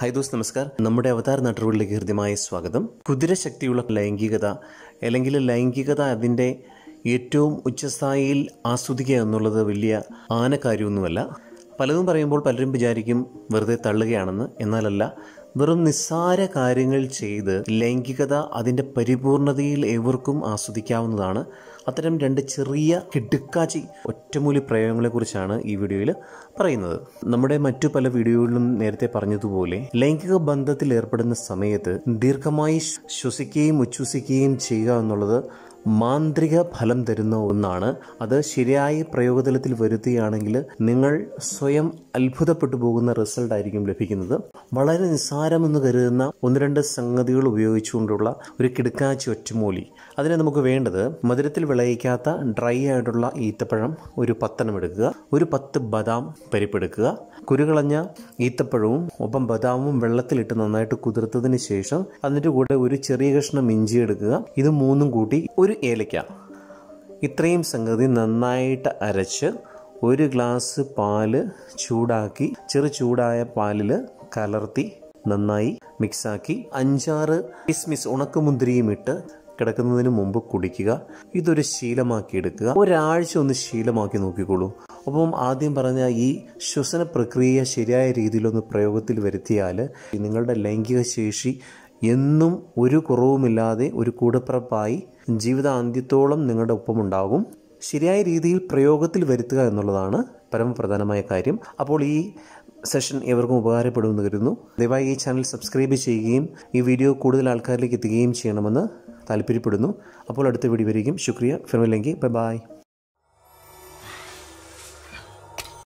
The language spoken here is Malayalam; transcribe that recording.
ഹായ് ദോസ് നമസ്കാർ നമ്മുടെ അവതാർ നാട്ടുകളിലേക്ക് ഹൃദ്യമായ സ്വാഗതം കുതിരശക്തിയുള്ള ലൈംഗികത അല്ലെങ്കിൽ ലൈംഗികത അതിൻ്റെ ഏറ്റവും ഉച്ചസ്ഥായിയിൽ ആസ്വദിക്കുക എന്നുള്ളത് വലിയ ആന കാര്യമൊന്നുമല്ല പലതും പറയുമ്പോൾ പലരും വിചാരിക്കും വെറുതെ തള്ളുകയാണെന്ന് എന്നാലല്ല വെറും നിസ്സാര കാര്യങ്ങൾ ചെയ്ത് ലൈംഗികത അതിൻ്റെ പരിപൂർണതയിൽ ഏവർക്കും ആസ്വദിക്കാവുന്നതാണ് അത്തരം രണ്ട് ചെറിയ കിടുക്കാച്ചി ഒറ്റമൂലി പ്രയോഗങ്ങളെക്കുറിച്ചാണ് ഈ വീഡിയോയിൽ പറയുന്നത് നമ്മുടെ മറ്റു പല വീഡിയോകളിലും നേരത്തെ പറഞ്ഞതുപോലെ ലൈംഗിക ബന്ധത്തിൽ ഏർപ്പെടുന്ന സമയത്ത് ദീർഘമായി ശ്വസിക്കുകയും ഉച്ഛ്വസിക്കുകയും ചെയ്യുക എന്നുള്ളത് മാന്ത്രിക ഫലം തരുന്ന ഒന്നാണ് അത് ശരിയായ പ്രയോഗതലത്തിൽ വരുത്തുകയാണെങ്കിൽ നിങ്ങൾ സ്വയം അത്ഭുതപ്പെട്ടു പോകുന്ന റിസൾട്ട് ആയിരിക്കും ലഭിക്കുന്നത് വളരെ നിസ്സാരമെന്ന് കരുതുന്ന ഒന്ന് രണ്ട് സംഗതികൾ ഉപയോഗിച്ചുകൊണ്ടുള്ള ഒരു കിടുക്കാച്ചി ഒറ്റമൂലി അതിന് നമുക്ക് വേണ്ടത് മധുരത്തിൽ വിളയിക്കാത്ത ഡ്രൈ ആയിട്ടുള്ള ഈത്തപ്പഴം ഒരു പത്തെണ്ണം എടുക്കുക ഒരു പത്ത് ബദാം പരിപ്പെടുക്കുക കുരുകളഞ്ഞ ഈത്തപ്പഴവും ഒപ്പം ബദാമും വെള്ളത്തിലിട്ട് നന്നായിട്ട് കുതിർത്തതിന് ശേഷം അതിൻ്റെ കൂടെ ഒരു ചെറിയ കഷ്ണം ഇഞ്ചി എടുക്കുക ഇത് മൂന്നും കൂട്ടി ഒരു ഏലക്ക ഇത്രയും സംഗതി നന്നായിട്ട് അരച്ച് ഒരു ഗ്ലാസ് പാല് ചൂടാക്കി ചെറു ചൂടായ പാലിൽ കലർത്തി നന്നായി മിക്സാക്കി അഞ്ചാറ് കിസ്മിസ് ഉണക്കമുന്തിരിയും ഇട്ട് കിടക്കുന്നതിന് മുമ്പ് കുടിക്കുക ഇതൊരു ശീലമാക്കി എടുക്കുക ഒരാഴ്ച ഒന്ന് ശീലമാക്കി നോക്കിക്കോളൂ അപ്പം ആദ്യം പറഞ്ഞ ഈ ശ്വസന പ്രക്രിയ ശരിയായ രീതിയിലൊന്ന് പ്രയോഗത്തിൽ വരുത്തിയാൽ നിങ്ങളുടെ ലൈംഗിക ശേഷി എന്നും ഒരു കുറവുമില്ലാതെ ഒരു കൂടപ്പിറപ്പായി ജീവിതാന്ത്യത്തോളം നിങ്ങളുടെ ഒപ്പമുണ്ടാകും ശരിയായ രീതിയിൽ പ്രയോഗത്തിൽ വരുത്തുക എന്നുള്ളതാണ് പരമപ്രധാനമായ കാര്യം അപ്പോൾ ഈ സെഷൻ എവർക്കും ഉപകാരപ്പെടുമെന്ന് കരുതുന്നു ദയവായി ഈ ചാനൽ സബ്സ്ക്രൈബ് ചെയ്യുകയും ഈ വീഡിയോ കൂടുതൽ ആൾക്കാരിലേക്ക് എത്തുകയും ചെയ്യണമെന്ന് താല്പര്യപ്പെടുന്നു അപ്പോൾ അടുത്ത വീഡിയോ വരികയും ശുക്രിയ ഫിർമില്ലെങ്കിൽ ബൈ ബൈ